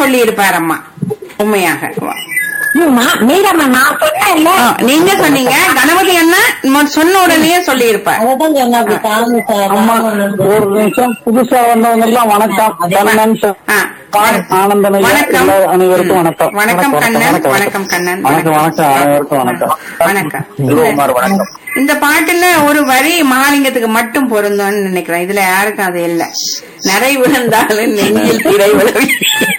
சொல்லி இருப்பாரம்மா உண்மையாக மீரம்மா நான் சொன்னேன்ல ஆ, நீங்க சொன்னீங்க கணபதி அண்ணா மொ- சொன்ன உடனே சொல்லி இருப்பார் அததான் சொன்ன அப்படி சாமி சார் அம்மா ஒரு நிமிஷம் புதுசா வந்தவங்க எல்லாம் வணக்கம் கண்ணன் சார் ஆ. ஆனந்தன் ஐயா, வணக்கம் எல்லா அனைவருக்கும் வணக்கம் வணக்கம் கண்ணன் வணக்கம் கண்ணன் வணக்கம் வணக்கம் அனைவருக்கும் வணக்கம் வணக்கம் செல்வகுமார் வணக்கம் இந்த பாட்டுல ஒரு வரி மகாலிங்கத்துக்கு மட்டும் பொருந்தும்னு நினைக்கிறேன் இதுல யாருக்கும் அது இல்ல நிறை விழுந்தாலும் நெஞ்சில் திரை விழவி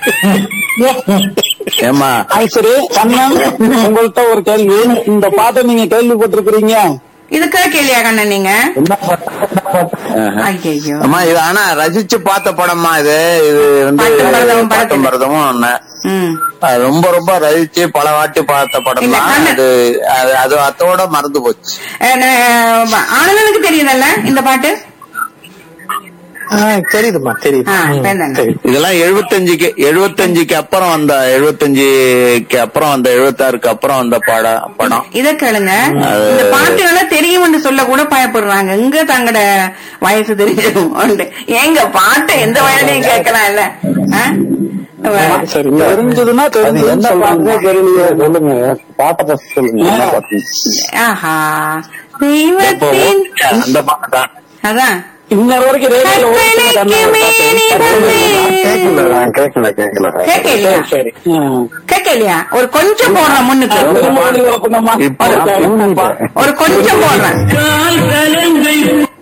ஏமா சரி கண்ணன் உங்கள்ட்ட ஒரு கேள்வி இந்த பாட்டை நீங்க கேள்விப்பட்டிருக்கிறீங்க இது கேட்கலையா கண்ணன் நீங்க என்ன பாட்டு? என்ன பாட்டு? ஐயோ அம்மா இது ஆனா ரசிச்சு பார்த்த படமா இது இது வந்து பாட்டும் பரதமும் பாட்டும் படத்துல. பரதமும் ஒண்ணு. ம் அது ரொம்ப ரொம்ப ரசிச்சு பல வாட்டி பார்த்த படம் இல்ல, தான் கண்ணு. அது அது அது அத்தோட மறந்து போச்சு அஹ் நான் ஆனந்தனுக்கு தெரியுதல்ல இந்த பாட்டு ஆ, தெரியுதுமா தெரியுது ஆ, ம், வேண்டாம். தெரியுது. இதெல்லாம் எழுபத்தஞ்சுக்கு எழுபத்தஞ்சுக்கு அப்புறம் வந்த எழுபத்தஞ்சுக்கு அப்புறம் வந்த எழுபத்தாறுக்கு அப்புறம் வந்த பட படம் இத கேளுங்க அது- இந்த பாட்டுகளை தெரியும்னு சொல்ல கூட பயப்படுறாங்க எங்க தங்கட வயசு தெரிஞ்சிடும் ஏங்க பாட்டை எந்த வயதையும் கேட்கலாம் இல்ல சரி தெரிஞ்சதுன்னா அது தெரிஞ்சதுன்னு என்ன பாட்டுனே சொல்றாங்க. தெரியலையே சொல்லுங்க பாட்டை first சொல்லுங்க என்ன பாட்டு? ஆஹா இப்போ தெய்வத்தின் அந்த பாட்டு தான் அதான் இன்னொரு வரைக்கும் ரேடியோல ஓடிட்டு கற்பனைக்கு கண்ணன் மேனி பாட்டு. வந்து- கேட்கல நான் கேட்கல கேட்கல கேட்கலையா சரி ம். கேட்கலையா ஒரு கொஞ்சம் போடுறேன் முன்னுக்கு திரும்ப ஒளி உழப்புங்கம்மா. இப்போ அடுத்த- ஒரு கொஞ்சம் போடுறேன்